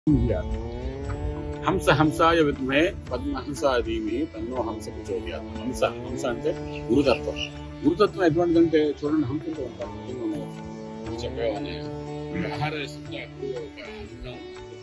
హంస హంసాయ విద్మహే పద్మహంస ధీమి తన్నో హంస ప్రచోదయాత్ హంస హంస అంటే గురుతత్వం గురుతత్వం ఎటువంటిదంటే చూడండి హంసతో ఉంటారు మనం చక్కగా ఉన్నాయి. ఆహార శుద్ధ ఎక్కువ ఒక అర్థం.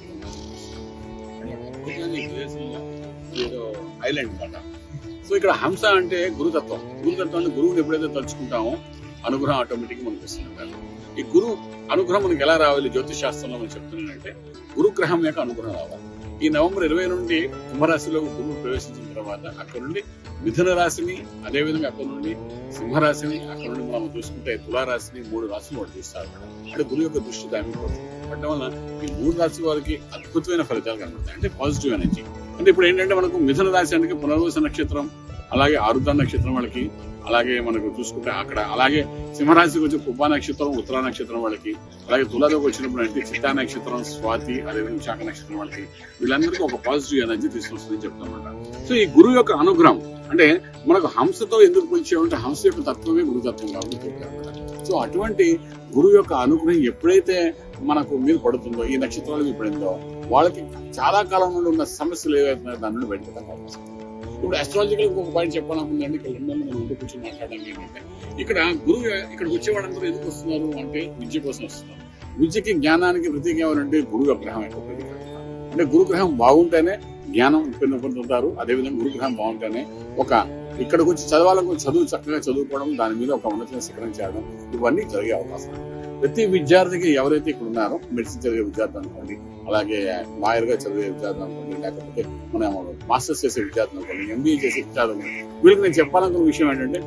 అద్భుతమైన ఈ ప్రదేశంలో ఏదో ఐలాండ్ అన్నమాట సో ఇక్కడ హంస అంటే గురుతత్వం గురుతత్వాన్ని గురువుని ఎప్పుడైతే తలుచుకుంటామో అనుగ్రహం ఆటోమేటిక్ మనకు వస్తుంటారు ఈ గురు అనుగ్రహం మనకి ఎలా రావాలి జ్యోతిష్ శాస్త్రంలో మనం చెప్తున్నానంటే గురుగ్రహం యొక్క అనుగ్రహం రావాలి ఈ నవంబర్ ఇరవై నుండి కుంభరాశిలో గురువు ప్రవేశించిన తర్వాత అక్కడ నుండి మిథున రాశిని అదేవిధంగా అక్కడ నుండి సింహరాశిని అక్కడ నుండి మనం చూసుకుంటే తులారాశిని మూడు రాశులు వాడు చూస్తారు అంటే గురువు యొక్క దృష్టి దాని మీద పడుతుంది. పడడం వల్ల ఈ మూడు రాశి వారికి అద్భుతమైన ఫలితాలు కనబడతాయి అంటే పాజిటివ్ ఎనర్జీ అంటే ఇప్పుడు ఏంటంటే మనకు మిథున రాశి అంటే పునర్వస నక్షత్రం అలాగే ఆరుద్ర నక్షత్రం వాళ్ళకి అలాగే మనకు చూసుకుంటే అక్కడ అలాగే సింహరాశికి వచ్చే పుబ్బా నక్షత్రం ఉత్తరా నక్షత్రం వాళ్ళకి అలాగే తులాలోకి వచ్చినప్పుడు అంటే చిత్తా నక్షత్రం స్వాతి అదేవిధంగా విశాఖ నక్షత్రం వాళ్ళకి వీళ్ళందరికీ ఒక పాజిటివ్ ఎనర్జీ తీసుకొస్తుందని చెప్తామన్నమాట సో ఈ గురువు యొక్క అనుగ్రహం అంటే మనకు హంసతో ఎందుకు పిలిచేమంటే హంస యొక్క తత్వమే గురుతత్వం కాబట్టి చెప్పారన్నమాట సో అటువంటి గురువు యొక్క అనుగ్రహం ఎప్పుడైతే మనకు మీద పడుతుందో ఈ నక్షత్రాలు మీద పడిందో వాళ్ళకి చాలా కాలం నుండి ఉన్న సమస్యలు ఏవైతే దాని నుండి బయటపడతాం ఇప్పుడు అస్ట్రాలజికల్ ఒక పాయింట్ చెప్పాలనుకుందండి ఇక్కడ లండన్ మనం ఉంటూ కూర్చొని మాట్లాడడం ఏంటంటే ఇక్కడ గురువు ఇక్కడికి వచ్చే వాళ్ళందరూ ఎందుకు వస్తున్నారు అంటే విద్య కోసం వస్తున్నారు విద్యకి జ్ఞానానికి ప్రతీక ఏమంటే గురువు గ్రహం యొక్క ప్రతీక అంటే గురుగ్రహం బాగుంటేనే జ్ఞానం పొందుతారు అదేవిధంగా గురుగ్రహం బాగుంటేనే ఒక ఇక్కడికి వచ్చి చదవాలకు చదువు చక్కగా చదువుకోవడం దాని మీద ఒక ఉన్నతమైన శిఖరం చేయడం ఇవన్నీ జరిగే అవకాశం ఉంది. ప్రతి విద్యార్థికి ఎవరైతే ఇక్కడ ఉన్నారో మెడిసిన్ చదివే విద్యార్థి అనుకోండి అలాగే లాయర్ గా చదివే విద్యార్థి అనుకోండి లేకపోతే మన మాస్టర్స్ చేసే విద్యార్థి అనుకోండి ఎంబీఏ చేసే విద్యార్థి అనుకోండి వీళ్ళకి నేను చెప్పాలనుకున్న విషయం ఏంటంటే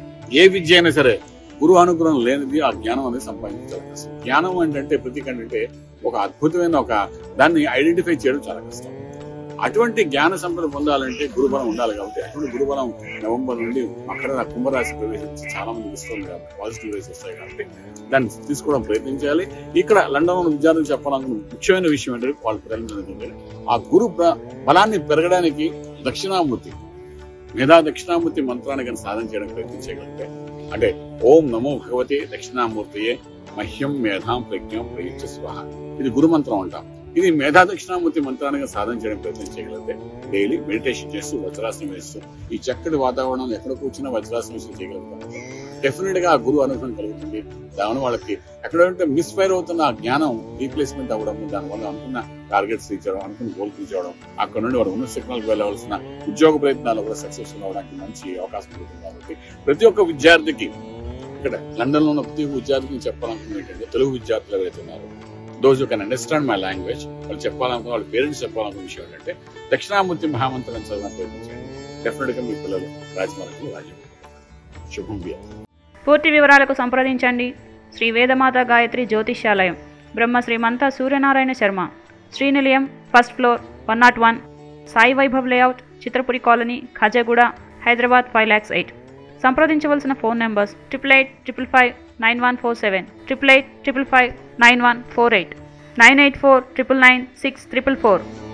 ఏ విద్య అయినా సరే గురు అనుగ్రహం లేనిది ఆ జ్ఞానం అనేది సంపాదించాలి కష్టం జ్ఞానం ఏంటంటే ప్రతీక ఏంటంటే ఒక అద్భుతమైన ఒక దాన్ని ఐడెంటిఫై చేయడం చాలా కష్టం అటువంటి జ్ఞాన సంపద పొందాలంటే గురుబలం ఉండాలి కాబట్టి అటువంటి గురుబలం నవంబర్ నుండి మకర కుంభరాశి ప్రవేశించి చాలా మంది ఇస్తుంది కాబట్టి పాజిటివ్ రేస్ వస్తాయి కాబట్టి దాన్ని తీసుకోవడం ప్రయత్నించాలి ఇక్కడ లండన్ ఉన్న విద్యార్థులు చెప్పాలనుకున్న ముఖ్యమైన విషయం ఏంటంటే వాళ్ళు ప్రయత్నించాలి ఆ గురు ప్ర- బలాన్ని పెరగడానికి దక్షిణామూర్తి మేధా దక్షిణామూర్తి మంత్రాన్ని కానీ సాధన చేయడానికి ప్రయత్నించగలిగితే అంటే ఓం నమో భగవతే దక్షిణామూర్తియే మహ్యం మేధాం ప్రజ్ఞం ప్రయుక్త స్వాహ ఇది గురు మంత్రం అంటాం ఇది మేధా దక్షిణామూర్తి మంత్రాన్ని సాధన చేయడం ప్రయత్నం చేయగలిగితే డైలీ మెడిటేషన్ చేస్తూ వజ్రాసనం వేస్తూ ఈ చక్కటి వాతావరణం ఎక్కడ కూర్చున్నా వజ్రాసనం వేస్తూ చేయగలుగుతాం డెఫినెట్ గా ఆ గురువు అనుగ్రహం కలుగుతుంది దాని వాళ్ళకి ఎక్కడంటే మిస్ఫైర్ అవుతున్న ఆ జ్ఞానం రీప్లేస్మెంట్ అవ్వడం దానివల్ల అనుకున్న టార్గెట్స్ రీచ్ అవ్వడం అనుకున్న గోల్ రీచ్ అవ్వడం అక్కడ నుండి వాడు ఉన్న సిగ్నల్కి వెళ్ళవలసిన ఉద్యోగ ప్రయత్నాలు కూడా సక్సెస్ఫుల్ అవడానికి మంచి అవకాశం ఉంటుంది కాబట్టి ప్రతి ఒక్క విద్యార్థికి ఇక్కడ లండన్ లో ఉన్న ప్రతి ఒక్క విద్యార్థికి చెప్పాలనుకున్న ఏంటంటే తెలుగు విద్యార్థులు ఎవరైతే ఉన్నారు those you can understand my language వాళ్ళు చెప్పాలనుకున్న వాళ్ళ పేరెంట్స్ చెప్పాలనుకున్న విషయం ఏంటంటే దక్షిణామూర్తి మహామంత్రం చదవడం ప్రయత్నించండి డెఫినెట్ గా మీ పిల్లలు రాజమార్గంలో రాజ్యం శుభం వ్యాధి పూర్తి వివరాలకు సంప్రదించండి శ్రీ వేదమాత గాయత్రి జ్యోతిష్యాలయం Brahma Srimanta Suryanarayana Sharma Srinilayam first floor one naught one Sai Vaibhav layout Chitrapuri colony Khajaguda Hyderabad five lakhs eight సంప్రదించవలసిన phone numbers triple eight triple five nine one four seven triple eight triple five nine one four eight nine eight four triple nine six triple four